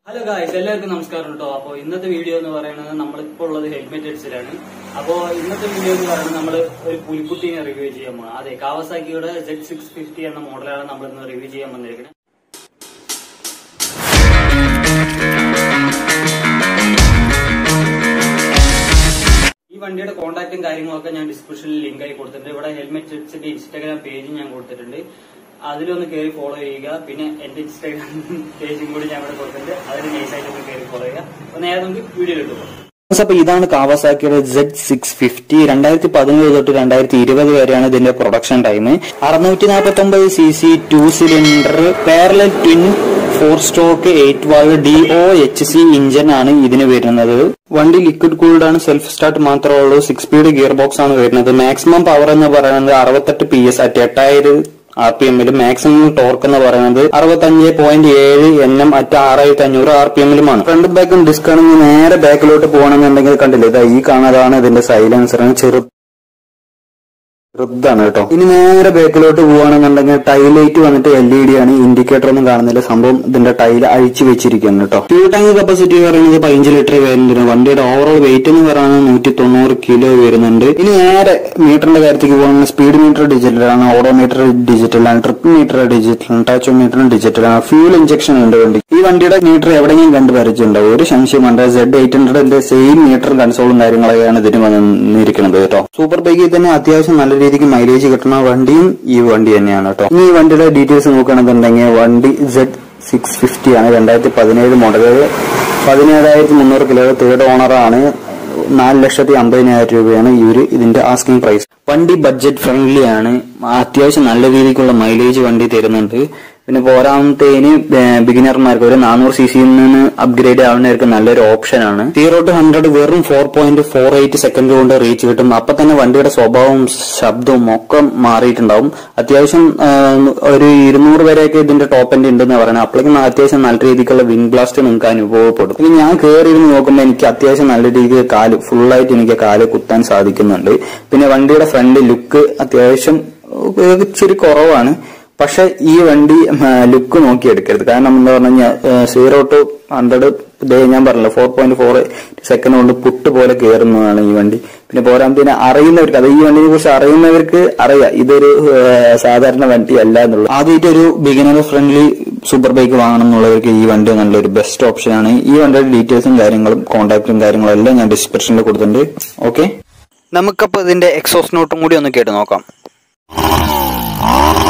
hello guys എല്ലാവർക്കും നമസ്കാരം കേട്ടോ അപ്പോൾ ഇന്നത്തെ വീഡിയോ എന്ന് പറയുന്നത് നമ്മളിപ്പോൾ ഉള്ളത് ഹെൽമെറ്റ് അടിച്ചിലാണ് അപ്പോൾ ഇന്നത്തെ വീഡിയോ എന്ന് പറയുന്നത് നമ്മൾ ഒരു പുലിക്കുട്ടീനെ റിവ്യൂ ചെയ്യാൻ പോകണം അതെ കാവസാക്കിയുടെ സെഡ് സിക്സ് ഫിഫ്റ്റി എന്ന മോഡലാണ് നമ്മൾ ഇന്ന് റിവ്യൂ ചെയ്യാൻ വന്നിരിക്കുന്നത് ഈ വണ്ടിയുടെ കോൺടാക്റ്റും കാര്യങ്ങളൊക്കെ ഞാൻ ഡിസ്ക്രിപ്ഷനിൽ ലിങ്ക് ആയി കൊടുത്തിട്ടുണ്ട് ഇവിടെ ഹെൽമെറ്റ് അടിച്ചിന്റെ ഇൻസ്റ്റാഗ്രാം പേജും ഞാൻ കൊടുത്തിട്ടുണ്ട് അതിലൊന്ന് കയറി ഫോളോ ചെയ്യുക പിന്നെ എന്റെ ഇൻസ്റ്റാഗ്രാം പേജും കൂടി ഞാൻ ഇവിടെ കൊടുത്തിട്ടുണ്ട് അതിൽ നൈസായിട്ട് ഒന്ന് കയറി ഫോളോ ചെയ്യുക അപ്പൊ നേരെ നമുക്ക് വീഡിയോയിലിട്ട് പോകാം അപ്പൊ ഇതാണ് കാവാസാക്കിയുടെ സെഡ് സിക്സ് ഫിഫ്റ്റി രണ്ടായിരത്തി പതിനേഴ് തൊട്ട് രണ്ടായിരത്തി ഇരുപത് വരെയാണ് ഇതിന്റെ പ്രൊഡക്ഷൻ ടൈം അറുന്നൂറ്റി നാൽപ്പത്തി ഒമ്പത് C C two cylinder parallel twin four stroke eight valve D O H C engine ആണ് ഇതിന് വരുന്നത് വണ്ടി ലിക്വിഡ് കൂൾഡ് ആണ് സെൽഫ് സ്റ്റാർട്ട് മാത്രമേ ഉള്ളൂ സിക്സ് സ്പീഡ് ഗിയർ ബോക്സ് ആണ് വരുന്നത് മാക്സിമം പവർ എന്ന് പറയുന്നത് അറുപത്തെട്ട് പി എസ് അറ്റ് എട്ടായിരം ആർ പി എമ്മിൽ മാക്സിമം ടോർക്ക് എന്ന് പറയുന്നത് അറുപത്തഞ്ച് പോയിന്റ് ഏഴ് എൻ എം അറ്റ് ആറായിരത്തി അഞ്ഞൂറ് ആർ പി എമ്മിലുമാണ് ഫ്രണ്ട് ബാക്കും ഡിസ്ക് ആണെങ്കിൽ നേരെ ബാക്കിലോട്ട് പോകണമെന്നുണ്ടെങ്കിൽ കണ്ടില്ലേ ഇതാ ഈ കാണാതാണ് ഇതിന്റെ സൈലൻസർ ചെറു ചെറുതാണ് കേട്ടോ ഇനി നേരെ ബാക്കിലോട്ട് പോവുകയാണെന്നുണ്ടെങ്കിൽ ടൈൽ ലൈറ്റ് വന്നിട്ട് എൽ ഇ ഡി ആണ് ഇൻഡിക്കേറ്റർ ഒന്നും കാണുന്നില്ല സംഭവം ഇതിന്റെ ടൈൽ അഴിച്ചു വെച്ചിരിക്കുന്നു കേട്ടോ ഫ്യൂൾ ടാങ്ക് കപ്പാസിറ്റി പറയുന്നത് പതിനഞ്ച് ലിറ്റർ വരുന്നുണ്ട് വണ്ടിയുടെ ഓവറോൾ വെയിറ്റ് എന്ന് പറയുന്നത് നൂറ്റി തൊണ്ണൂറ് കിലോ വരുന്നുണ്ട് ഇനി നേരെ മീറ്ററിന്റെ കാര്യത്തേക്ക് പോകുന്നത് സ്പീഡ് മീറ്റർ ഡിജിറ്റൽ ആണ് ഓഡോമീറ്റർ ഡിജിറ്റൽ ആണ് ട്രിപ്പ് മീറ്റർ ഡിജിറ്റൽ ആണ് ടച്ച് മീറ്റർ ഡിജിറ്റൽ ആണ് ഫ്യൂൽ ഇഞ്ചക്ഷൻ ഉണ്ട് വണ്ടി ഈ വണ്ടിയുടെ മീറ്റർ എവിടെയെങ്കിലും കണ്ടു വരച്ചിട്ടുണ്ടോ ഒരു സംശയമുണ്ട് സെഡ് എയ്റ്റ് ഹൺഡ്രഡിന്റെ സെയിം മീറ്റർ കൺസോളും കാര്യങ്ങളൊക്കെയാണ് ഇതിന് വന്നിരിക്കുന്നത് കേട്ടോ സൂപ്പർ ബൈക്കിൽ തന്നെ അത്യാവശ്യം നല്ല രീതിക്ക് മൈലേജ് കിട്ടുന്ന വണ്ടിയും ഈ വണ്ടി തന്നെയാണ് കേട്ടോ ഇനി ഈ വണ്ടിയുടെ ഡീറ്റെയിൽസ് നോക്കുകയാണെന്നുണ്ടെങ്കിൽ വണ്ടി സെഡ് സിക്സ് ഫിഫ്റ്റി ആണ് രണ്ടായിരത്തി പതിനേഴ് മോഡൽ പതിനേഴായിരത്തി മുന്നൂറ് കിലോ തേർഡ് ഓണറാണ് നാല് ലക്ഷത്തി അമ്പതിനായിരം രൂപയാണ് ഈ ഒരു ഇതിന്റെ ആസ്കിംഗ് പ്രൈസ് വണ്ടി ബഡ്ജറ്റ് ഫ്രണ്ട്ലി ആണ് അത്യാവശ്യം നല്ല രീതിക്കുള്ള മൈലേജ് വണ്ടി തരുന്നുണ്ട് പിന്നെ പോരാമത്തേന് ബിഗിനർമാർക്ക് ഒരു നാനൂറ് സി സിയിൽ നിന്ന് അപ്ഗ്രേഡ് ആവുന്നവർക്ക് നല്ലൊരു ഓപ്ഷനാണ് സീറോ ടു ഹൺഡ്രഡ് വെറും four point four eight second കൊണ്ട് റീച്ച് കിട്ടും അപ്പൊ തന്നെ വണ്ടിയുടെ സ്വഭാവവും ശബ്ദവും ഒക്കെ മാറിയിട്ടുണ്ടാവും അത്യാവശ്യം ആ, ഒരു ഇരുന്നൂറ് വരെയൊക്കെ ഇതിന്റെ ടോപ്പ് എൻഡ് ഉണ്ടെന്ന് പറയുന്നത് അപ്പോഴേക്കും അത്യാവശ്യം നല്ല രീതിക്കുള്ള വിൻഡ് ബ്ലാസ്റ്റ് നിങ്ങൾക്ക് അനുഭവപ്പെടും ഇനി ഞാൻ കയറി ഇരുന്ന് നോക്കുമ്പോൾ എനിക്ക് അത്യാവശ്യം നല്ല രീതിക്ക് കാല് ഫുള്ളായിട്ട് എനിക്ക് കാല് കുത്താൻ സാധിക്കുന്നുണ്ട് പിന്നെ വണ്ടിയുടെ ഫ്രണ്ട് ലുക്ക് അത്യാവശ്യം ഏഹ്, ഇച്ചിരി കുറവാണ് പക്ഷെ ഈ വണ്ടി ലുക്ക് നോക്കി എടുക്കരുത് കാരണം എന്താ പറഞ്ഞു കഴിഞ്ഞാൽ സീറോ ടു ഹൺഡ്രഡ് ഇതേ ഞാൻ പറഞ്ഞല്ലോ ഫോർ പോയിന്റ് ഫോർ സെക്കൻഡ് കൊണ്ട് പുട്ട് പോലെ കയറുന്നതാണ് ഈ വണ്ടി പിന്നെ പോരാമത്തിന് അറിയുന്നവർക്ക് അത് ഈ വണ്ടിനെ കുറിച്ച് അറിയുന്നവർക്ക് അറിയാം ഇതൊരു ഏഹ്, സാധാരണ വണ്ടി അല്ല എന്നുള്ളത് ആദ്യമായിട്ട് ഒരു ബിഗിനർ ഫ്രണ്ട്ലി സൂപ്പർ ബൈക്ക് വാങ്ങണം എന്നുള്ളവർക്ക് ഈ വണ്ടി നല്ലൊരു ബെസ്റ്റ് ഓപ്ഷനാണ് ഈ വണ്ടിയുടെ ഡീറ്റെയിൽസും കാര്യങ്ങളും കോൺടാക്റ്റും കാര്യങ്ങളും എല്ലാം ഞാൻ ഡിസ്ക്രിപ്ഷനിൽ കൊടുത്തിട്ടുണ്ട് ഓക്കെ നമുക്കപ്പോൾ ഇതിന്റെ എക്സോസ് നോട്ടും കൂടി ഒന്ന് കേട്ട് നോക്കാം